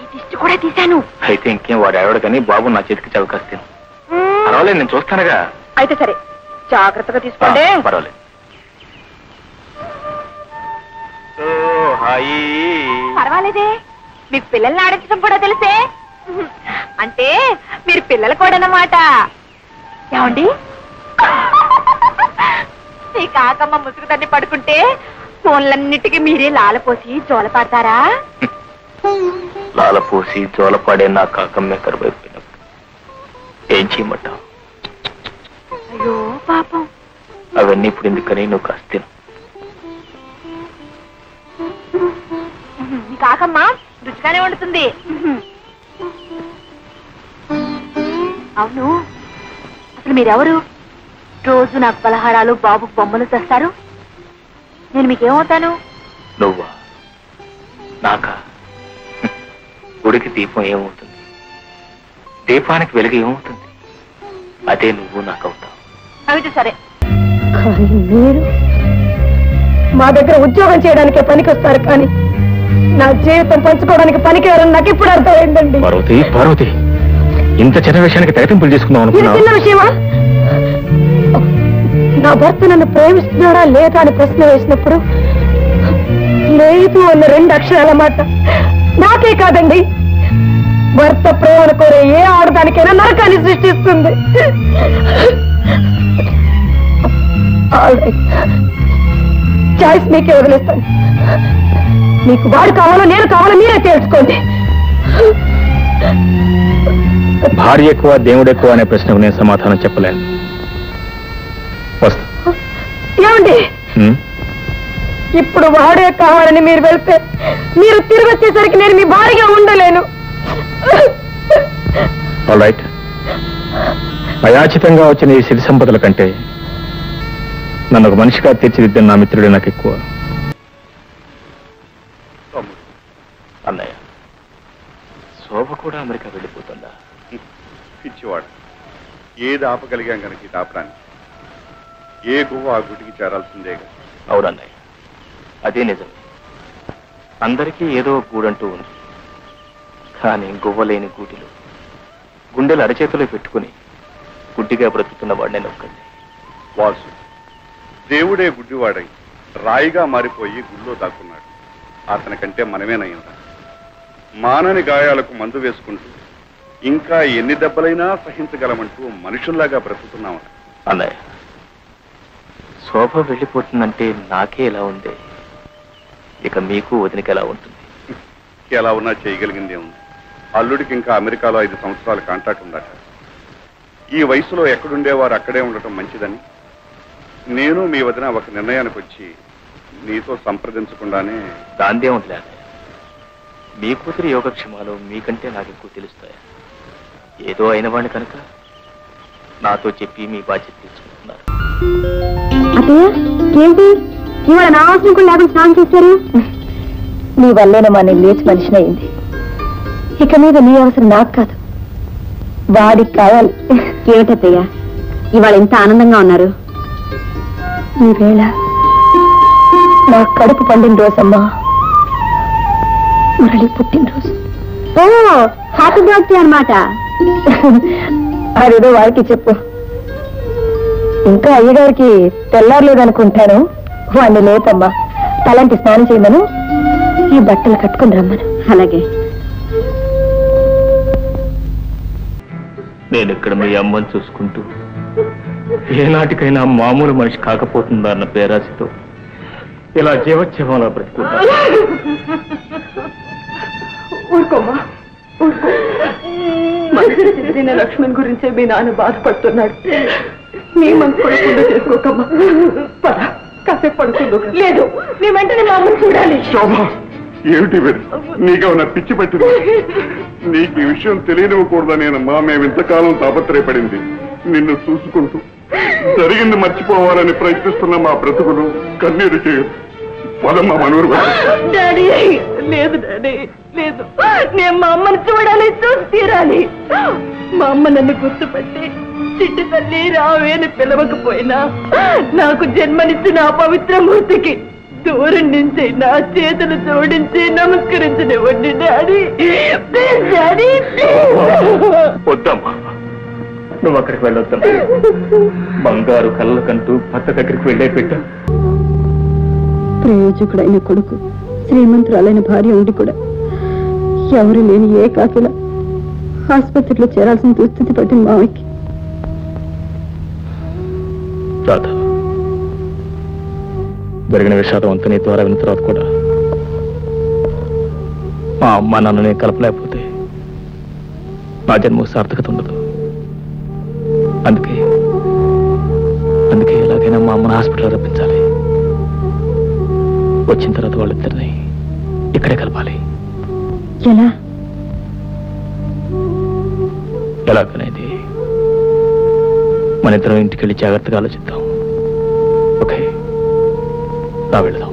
దిష్టి కూడా తీశాను అయితే ఇంకేం వాడు ఎవడు కానీ బాబు నా చేతికి చవకాస్తాను పర్వాలేదు నేను చూస్తానుగా అయితే సరే జాగ్రత్తగా ఆ, తీసుకోండి పర్వాలేదు ఓ, హాయి పర్వాలేదే మీకు పిల్లల్ని ఆడించడం కూడా తెలిసే అంటే మీరు పిల్లలు కూడా అన్నమాట ఏమండి మీ కాకమ్మ ముసుగు తన్ని పడుకుంటే ఫోన్లన్నిటికీ మీరే లాలపోసి జోల పాడతారా లాలపోసి జోలపాడే నా కాకమ్మే కరువైపోయినప్పుడు ఏం చేయమంటావు అయ్యో పాపం అవన్నీ ఇప్పుడు ఎందుకని నువ్వు కాస్త తిను మీ కాకమ్మ రుచిగానే వండుతుంది అవును అసలు మీరెవరు రోజు నాకు పలహారాలు బాబు బొమ్మలు తెస్తారు నేను మీకేమవుతాను నువ్వా నాకా హ్మ్. గుడికి దీపం ఏమవుతుంది దీపానికి వెలుగు ఏమవుతుంది అదే నువ్వు నాకు అవుతావు అయితే సరే కానీ మీరు మా దగ్గర ఉద్యోగం చేయడానికే పనికి వస్తారు కానీ నా జీవితం పంచుకోవడానికి పనికి ఎవరని నాకు ఇప్పుడు అర్థమైందండి పార్వతి పార్వతి ఇంత చిన్న విషయానికి తెగతింపులు చేసుకుందాం ఇది చిన్న అనుకున్నావు విషయమా నా భర్త నన్ను ప్రేమిస్తున్నాడా లేదా అని ప్రశ్న వేసినప్పుడు లేదు అన్న రెండు అక్షరాల మాట నాకే కాదండి భర్త ప్రేమను కోరే ఏ ఆడదానికైనా నరకాన్ని సృష్టిస్తుంది చాయిస్ మీకే వదిలేస్తాను మీకు వాడు కావాలో నేను కావాలో మీరే తేల్చుకోండి భార్య ఎక్కువ దేవుడు ఎక్కువ అనే ప్రశ్నకు నేను సమాధానం చెప్పలేను వస్తా ఏమండి హ్మ్? ఇప్పుడు వాడే కావాలని మీరు వెళ్తే మీరు తిరిగి వచ్చేసరికి నేను మీ భారీగా ఉండలేను ఆల్ రైట్ అయాచితంగా వచ్చిన ఈ సిరి సంపదల కంటే నన్ను ఒక మనిషిగా తీర్చిదిద్దిన నా మిత్రుడే నాకు ఎక్కువ అన్నయ్య శోభ కూడా అమెరికా వెళ్ళిపోతుందా పిచ్చివాడు ఏది ఆపగలిగాం కనుక ఇది ఆపడానికి ఏ గువ్వ ఆ గుటికి చేరాల్సిందేగా అవునన్నయ్య అదే నిజం అందరికీ ఏదో ఒక గూడంటూ ఉంది కానీ గువ్వలేని గూటిలో గుండెలు అరచేతిలో పెట్టుకుని గుడ్డిగా బ్రతుకుతున్న వాడిని నొక్కండి వాసు దేవుడే గుడ్డివాడై రాయిగా మారిపోయి గుళ్ళో దాక్కున్నాడు అతనికంటే మనమేనయ్యిందా మానని గాయాలకు మందు వేసుకుంటూ ఇంకా ఎన్ని దెబ్బలైనా సహించగలమంటూ మనుషుల్లాగా బ్రతుకుతున్నామట అన్నయ్య శోభ వెళ్ళిపోతుందంటే నాకే ఎలా ఉంది ఇక మీకు వదినకి ఎలా ఉంటుంది ఎలా ఉన్నా చేయగలిగిందే ఉంది అల్లుడికి ఇంకా అమెరికాలో ఐదు సంవత్సరాల కాంట్రాక్ట్ ఉందట ఈ వయసులో ఎక్కడుండేవారు అక్కడే ఉండటం మంచిదని నేను మీ వదిన ఒక నిర్ణయానికి వచ్చి నీతో సంప్రదించకుండానే దాందే ఉంటుంది అన్నయ్య మీ కూతురి యోగక్షేమాలు మీకంటే నాకు ఎక్కువ తెలుస్తాయి ఏదో అయిన వాడిని కనుక నాతో చెప్పి మీ బాధ్యత తీసుకుంటున్నారు అదే ఏంటి ఇవాళ నా అవసరం కూడా లేకుండా స్నానం చేశారు నీ వల్లేనమ్మా నేను లేచి మనిషిని అయింది ఇక మీద నీ అవసరం నాకు కాదు వాడికి కావాలి ఏమిటత్తయ్యా ఇవాళ ఎంత ఆనందంగా ఉన్నారు ఈ వేళ నా కడుపు పండిన రోజమ్మా మురళి పుట్టినరోజు ఓ హ్యాపీ బర్త్డే అనమాట అదేదో వాడికి చెప్పు ఇంకా అయ్యగారికి తెల్లారలేదనుకుంటాను వాడిని లేపమ్మా తలంటి స్నానం చేయమను ఈ బట్టలు కట్టుకుని రమ్మను అలాగే నేను ఇక్కడ మీ అమ్మని చూసుకుంటూ ఏనాటికైనా మామూలు మనిషి కాకపోతుందా అన్న పేరాశతో ఇలా జీవోత్సవంలో బ్రతుకుతా ఊరుకోమ్మా మనసులో చెదిరిన లక్ష్మణ్ గురించే మీ నాన్న బాధపడుతున్నాడు నీ మనసు పడకుండా చేసుకోకమ్మా పద కాసేపు పడుకుందు లేదు నీ వెంటనే మా అమ్మని చూడాలి శోభ ఏమిటి వీడు నీకేమన్నా పిచ్చి పట్టింది నీకు ఈ విషయం తెలియనివ్వకూడదనేనమ్మా మేము ఇంతకాలం తాపత్రయపడింది నిన్ను చూసుకుంటూ జరిగింది మర్చిపోవాలని ప్రయత్నిస్తున్న మా బ్రతుకులు కన్నీరు చేయదు పదమ్మా మనూరు డాడీ లేదు డాడీ లేదు నేను మా అమ్మని చూడాలి చూసి తీరాలి మా అమ్మ నన్ను గుర్తుపట్టి చిట్టి తల్లి రావే అని పిలవకపోయినా నాకు జన్మనిచ్చిన ఆ పవిత్ర మూర్తికి దూరం నుంచి నా చేతులు జోడించి నమస్కరించనివ్వండి డాడీ ప్లీజ్ డాడీ వద్దమ్మా నువ్వు అక్కడికి వెళ్ళొద్దమ్మా బంగారు కళ్ళకంటూ భర్త దగ్గరికి వెళ్ళే బిడ్డ ప్రయోజకుడైన కొడుకు శ్రీమంతురాలైన భార్య ఉండి కూడా ఎవరు లేని ఏ కాకిల ఆసుపత్రిలో చేరాల్సిన దుస్థితి పట్టింది మావయ్యకి రాధ జరిగిన విషాదం అంతా నీ ద్వారా విన్న తర్వాత కూడా మా అమ్మ నాన్నని కలపలేకపోతే నా జన్మ సార్థకత ఉండదు అందుకే అందుకే ఎలాగైనా మా అమ్మని హాస్పిటల్ రప్పించాలి వచ్చిన తర్వాత వాళ్ళిద్దరిని ఇక్కడే కలపాలి ఎలా ఎలాగనేది మన ఇద్దరం ఇంటికి వెళ్ళి జాగ్రత్తగా ఆలోచిద్దాం ఓకే రా వెళదాం